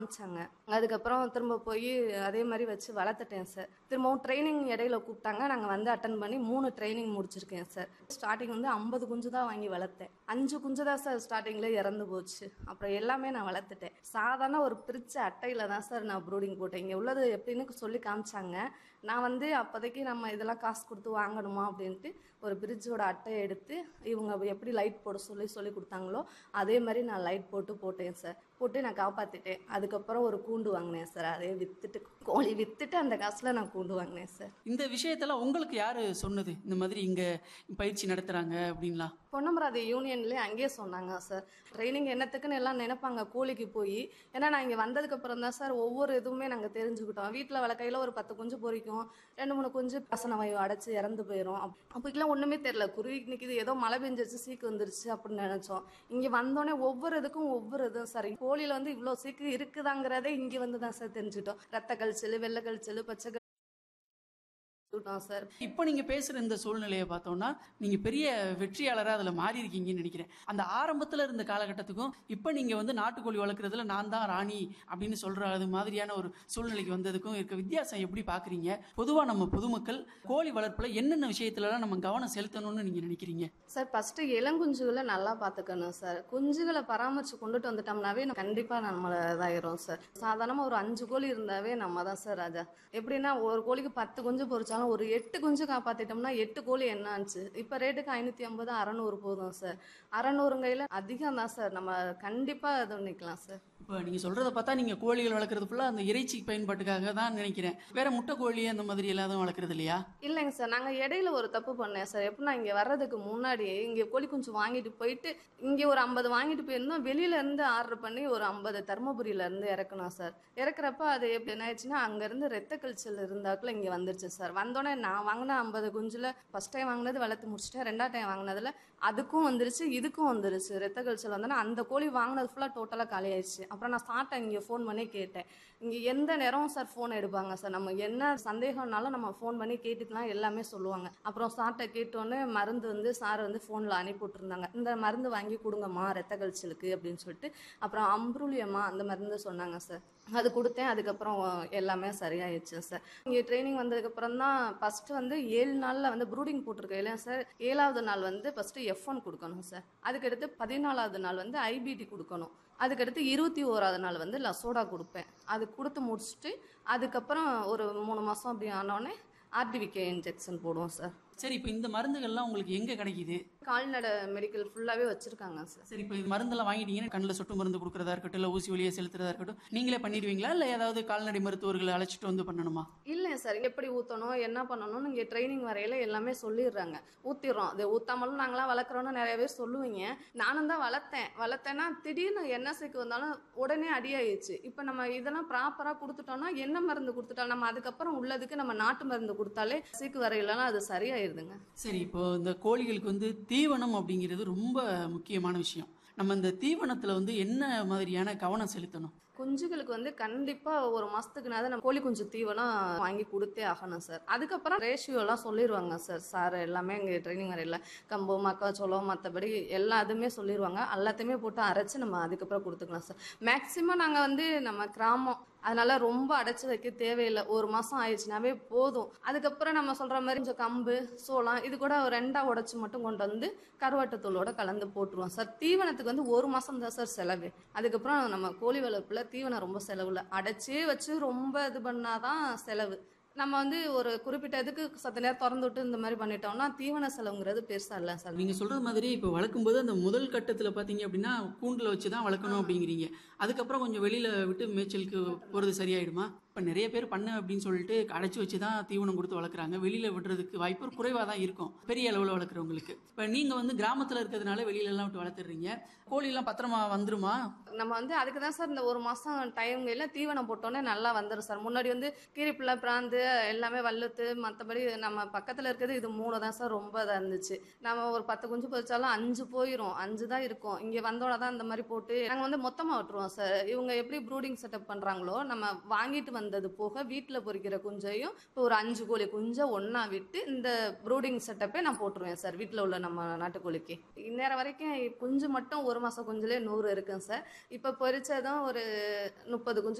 காமிச்சாங்க அதுக்கப்புறம் திரும்ப போய் அதே மாதிரி வச்சு வளர்த்துட்டேன் சார் திரும்பவும் ட்ரைனிங் இடையில கூப்பிட்டாங்க நாங்கள் வந்து அட்டன் பண்ணி மூணு ட்ரைனிங் முடிச்சிருக்கேன் சார் ஸ்டார்டிங் வந்து ஐம்பது குஞ்சு தான் வாங்கி வளர்த்தேன் அஞ்சு குஞ்சு தான் சார் ஸ்டார்டிங்கில் இறந்து போச்சு அப்புறம் எல்லாமே நான் வளர்த்துட்டேன் சாதாரண ஒரு பிரிச்ச அட்டையில தான் சார் நான் ப்ரூடிங் போட்டேன் இங்கே உள்ளது எப்படின்னு சொல்லி காமிச்சாங்க நான் வந்து அப்போதைக்கு நம்ம இதெல்லாம் காசு கொடுத்து வாங்கணுமா அப்படின்ட்டு ஒரு பிரிட்ஜோட அட்டையை எடுத்து இவங்க எப்படி லைட் போட சொல்லி சொல்லி கொடுத்தாங்களோ அதே மாதிரி நான் லைட் போட்டு போட்டேன் சார் போட்டு நான் காப்பாற்றிட்டேன் அதுக்கப்புறம் ஒரு கூண்டு வாங்கினேன் சார் அதே விற்றுட்டு கோழி விற்றுட்டு அந்த காசில் நான் கூண்டு வாங்கினேன் சார் இந்த விஷயத்தெல்லாம் உங்களுக்கு யாரு சொன்னது இந்த மாதிரி இங்க பயிற்சி நடத்துறாங்க அப்படின்லாம் பொன்னமராதி யூனியன்லேயே அங்கேயே சொன்னாங்க சார் ட்ரைனிங் என்னத்துக்குன்னு எல்லாம் நினைப்பாங்க கூலிக்கு போய் ஏன்னா நான் இங்கே வந்ததுக்கு அப்புறம் தான் சார் ஒவ்வொரு இதுவுமே நாங்கள் தெரிஞ்சுக்கிட்டோம் வீட்டில் வளர்க்கையில் ஒரு பத்து குஞ்சு பொரிக்கும் ரெண்டு மூணு குஞ்சு பசன வாயு அடைச்சு இறந்து போயிடும் அப்போக்கெல்லாம் ஒன்றுமே தெரியல குருவி நிற்கிது ஏதோ மழை பெஞ்சிருச்சு சீக்கு வந்துருச்சு அப்படின்னு நினச்சோம் இங்கே வந்தோடனே ஒவ்வொரு இதுக்கும் ஒவ்வொரு இதுவும் சார் கோழியில் வந்து இவ்வளோ சீக்கு இருக்குதாங்கிறதே இங்கே வந்து தான் சார் தெரிஞ்சுட்டோம் ரத்த கழிச்சல் வெள்ளை கழிச்சல் பச்சை கழிச்சல் சார் இப்போ நீங்க பேசுற இந்த சூழ்நிலையை பார்த்தோம்னா நீங்க பெரிய வெற்றியாளரா அதுல மாறி இருக்கீங்கன்னு நினைக்கிறேன் அந்த ஆரம்பத்துல இருந்த காலகட்டத்துக்கும் இப்போ நீங்க வந்து நாட்டுக்கோழி வளர்க்குறதுல நான் தான் ராணி அப்படின்னு சொல்ற அது மாதிரியான ஒரு சூழ்நிலைக்கு வந்ததுக்கும் இருக்க வித்தியாசம் எப்படி பாக்குறீங்க பொதுவா நம்ம பொதுமக்கள் கோழி வளர்ப்புல என்னென்ன விஷயத்துலலாம் நம்ம கவனம் செலுத்தணும்னு நீங்க நினைக்கிறீங்க சார் ஃபர்ஸ்ட் இளங்குஞ்சுகளை நல்லா பார்த்துக்கணும் சார் குஞ்சுகளை பராமரிச்சு கொண்டுட்டு வந்துட்டோம்னாவே நம்ம கண்டிப்பா நம்மள இதாயிரும் சார் சாதாரணமா ஒரு அஞ்சு கோழி இருந்தாவே நம்ம தான் சார் ராஜா எப்படின்னா ஒரு கோழிக்கு பத்து குஞ்சு பொரிச்சாலும் ஒரு எட்டு குஞ்சு காப்பாத்திட்டோம்னா எட்டு கோழி என்ன ஆச்சு இப்ப ரேட்டுக்கு ஐநூத்தி ஐம்பது அறநூறு போதும் சார் அறநூறுங்கையில அதிகம் தான் சார் நம்ம கண்டிப்பா இது நிக்கலாம் சார் இப்போ நீங்க சொல்றத பார்த்தா நீங்க கோழிகள் வளர்க்குறது ஃபுல்லா அந்த இறைச்சி பயன்பாட்டுக்காக தான் நினைக்கிறேன் வேற முட்டை கோழி அந்த மாதிரி எல்லாம் வளர்க்குறது இல்லையா இல்லைங்க சார் நாங்கள் இடையில ஒரு தப்பு பண்ணேன் சார் எப்படின்னா இங்கே வர்றதுக்கு முன்னாடி இங்கே கோழி குஞ்சு வாங்கிட்டு போயிட்டு இங்கே ஒரு ஐம்பது வாங்கிட்டு போயிருந்தோம் வெளியில இருந்து ஆர்டர் பண்ணி ஒரு ஐம்பது தருமபுரியில இருந்து இறக்கணும் சார் இறக்குறப்ப அது எப்படி என்ன ஆயிடுச்சுன்னா அங்கேருந்து ரத்த கழிச்சல் இருந்தாக்குள்ள இங்கே வந்துருச்சு சார் வந்தோடனே நான் வாங்கின ஐம்பது குஞ்சுல ஃபர்ஸ்ட் டைம் வாங்கினது வளர்த்து முடிச்சுட்டேன் ரெண்டாவது டைம் வாங்கினதுல அதுக்கும் வந்துருச்சு இதுக்கும் வந்துருச்சு ரத்த கழிச்சல் வந்தோன்னா அந்த கோழி வாங்கினது ஃபுல்லாக டோட்டலாக காலி ஆயிடுச்சு அப்புறம் நான் சார்ட்டை இங்கே ஃபோன் பண்ணி கேட்டேன் இங்கே எந்த நேரம் சார் ஃபோன் எடுப்பாங்க சார் நம்ம என்ன சந்தேகம்னாலும் நம்ம ஃபோன் பண்ணி கேட்டுக்கலாம் எல்லாமே சொல்லுவாங்க அப்புறம் சார்ட்டை கேட்டோன்னே மருந்து வந்து சார் வந்து ஃபோனில் அனுப்பி விட்டுருந்தாங்க இந்த மருந்து வாங்கி கொடுங்கம்மா ரத்த கழிச்சலுக்கு அப்படின்னு சொல்லிட்டு அப்புறம் அம்ப்ரூலியம்மா அந்த மருந்து சொன்னாங்க சார் அது கொடுத்தேன் அதுக்கப்புறம் எல்லாமே சரியாயிடுச்சு சார் இங்கே ட்ரைனிங் வந்ததுக்கப்புறம் தான் ஃபஸ்ட்டு வந்து ஏழு நாளில் வந்து ப்ரூடிங் போட்டிருக்கேன் இல்லையா சார் ஏழாவது நாள் வந்து ஃபஸ்ட்டு எஃப் ஒன் கொடுக்கணும் சார் அதுக்கடுத்து பதினாலாவது நாள் வந்து ஐபிடி கொடுக்கணும் அதுக்கடுத்து இருபத்தி ஓராவது நாள் வந்து லசோடா கொடுப்பேன் அது கொடுத்து முடிச்சுட்டு அதுக்கப்புறம் ஒரு மூணு மாதம் அப்படி ஆனோடனே ஆர்டிவிகே இன்ஜெக்ஷன் போடுவோம் சார் சரி இப்போ இந்த மருந்துகள்லாம் உங்களுக்கு எங்க கிடைக்குது கால்நடை மெடிக்கல் ஃபுல்லாகவே வச்சுருக்காங்க சார் சரி இப்போ இது மருந்தெல்லாம் வாங்கிட்டீங்கன்னா கண்ணில் சொட்டு மருந்து கொடுக்குறதா இருக்கட்டும் இல்லை ஊசி வழியாக செலுத்துறதா இருக்கட்டும் நீங்களே பண்ணிடுவீங்களா இல்லை ஏதாவது கால்நடை மருத்துவர்களை அழைச்சிட்டு வந்து பண்ணணுமா இல்லை சார் எப்படி ஊற்றணும் என்ன பண்ணணும்னு இங்கே ட்ரைனிங் வரையில எல்லாமே சொல்லிடுறாங்க ஊற்றிடுறோம் அது ஊற்றாமலும் நாங்களாம் வளர்க்குறோன்னு நிறைய பேர் சொல்லுவீங்க நானும் தான் வளர்த்தேன் வளர்த்தேன்னா திடீர்னு என்ன சீக்கு வந்தாலும் உடனே அடியாயிடுச்சு இப்போ நம்ம இதெல்லாம் ப்ராப்பராக கொடுத்துட்டோம்னா என்ன மருந்து கொடுத்துட்டோம் நம்ம அதுக்கப்புறம் உள்ளதுக்கு நம்ம நாட்டு மருந்து கொடுத்தாலே சீக்கு வரையிலலாம் அது சரியாயிருதுங்க சரி இப்போ இந்த கோழிகளுக்கு வந்து தீவனம் அப்படிங்கிறது ரொம்ப முக்கியமான விஷயம் நம்ம இந்த தீவனத்தில் வந்து என்ன மாதிரியான கவனம் செலுத்தணும் குஞ்சுகளுக்கு வந்து கண்டிப்பா ஒரு மாசத்துக்குனாவது நம்ம கோழி குஞ்சு தீவனம் வாங்கி கொடுத்தே ஆகணும் சார் அதுக்கப்புறம் ரேஷியோலாம் சொல்லிடுவாங்க சார் சார் எல்லாமே இங்கே ட்ரைனிங் வரையில கம்பு மக்காச்சோளம் மற்றபடி எல்லா இதுவுமே சொல்லிடுவாங்க எல்லாத்தையுமே போட்டு அரைச்சு நம்ம அதுக்கப்புறம் கொடுத்துக்கலாம் சார் மேக்சிமம் நாங்கள் வந்து நம்ம கிராமம் அதனால ரொம்ப அடைச்சு வைக்க தேவையில்லை ஒரு மாசம் ஆயிடுச்சுனாவே போதும் அதுக்கப்புறம் நம்ம சொல்ற மாதிரி கொஞ்சம் கம்பு சோளம் இது கூட ஒரு ரெண்டா உடைச்சு மட்டும் கொண்டு வந்து கருவாட்டுத்தூளோட கலந்து போட்டுருவோம் சார் தீவனத்துக்கு வந்து ஒரு மாசம் தான் சார் செலவு அதுக்கப்புறம் நம்ம கோழி வளர்ப்புல தீவனம் ரொம்ப செலவுல அடைச்சே வச்சு ரொம்ப இது பண்ணாதான் செலவு நம்ம வந்து ஒரு குறிப்பிட்ட இதுக்கு சத்த நேரம் திறந்து விட்டு இந்த மாதிரி பண்ணிட்டோம்னா தீவன செலவுங்கிறது பெருசா இல்லை சார் நீங்க சொல்றது மாதிரி இப்போ வளர்க்கும்போது அந்த முதல் கட்டத்தில் பார்த்தீங்க அப்படின்னா கூண்டில் வச்சு தான் வளர்க்கணும் அப்படிங்கிறீங்க அதுக்கப்புறம் கொஞ்சம் வெளியில விட்டு மேய்ச்சலுக்கு போகிறது சரியாயிடுமா இப்போ நிறைய பேர் பண்ண அப்படின்னு சொல்லிட்டு அடைச்சி வச்சு தான் தீவனம் கொடுத்து வளர்க்குறாங்க வெளியில விடுறதுக்கு வாய்ப்பு குறைவாக தான் இருக்கும் பெரிய அளவில் வளர்க்குறவங்களுக்கு இப்போ நீங்க வந்து கிராமத்தில் இருக்கிறதுனால வெளியில எல்லாம் விட்டு வளர்த்துறீங்க கோழிலாம் பத்திரமா வந்துருமா நம்ம வந்து அதுக்கு தான் சார் இந்த ஒரு மாசம் டைம்ல தீவனம் போட்டோன்னே நல்லா வந்துடும் சார் முன்னாடி வந்து கீரிப்பிள்ளை பிராந்து எல்லாமே வல்லுத்து மற்றபடி நம்ம பக்கத்துல இருக்கிறது இது மூணு தான் சார் ரொம்ப இதாக இருந்துச்சு நம்ம ஒரு பத்து குஞ்சு பொரிச்சாலும் அஞ்சு போயிடும் அஞ்சு தான் இருக்கும் இங்க வந்தோட தான் இந்த மாதிரி போட்டு நாங்கள் வந்து மொத்தமா விட்டுருவோம் சார் இவங்க எப்படி ப்ரூடிங் செட்டப் பண்றாங்களோ நம்ம வாங்கிட்டு வந்தது போக வீட்டில் பொரிக்கிற குஞ்சையும் இப்போ ஒரு அஞ்சு கோழி குஞ்சை ஒன்றா விட்டு இந்த ப்ரூடிங் செட்டப்பே நான் போட்டுருவேன் சார் வீட்டில் உள்ள நம்ம நாட்டுக்கோழிக்கு இந்நேரம் வரைக்கும் குஞ்சு மட்டும் ஒரு மாதம் குஞ்சுலேயே நூறு இருக்குங்க சார் இப்போ பொரிச்சதும் ஒரு முப்பது குஞ்சு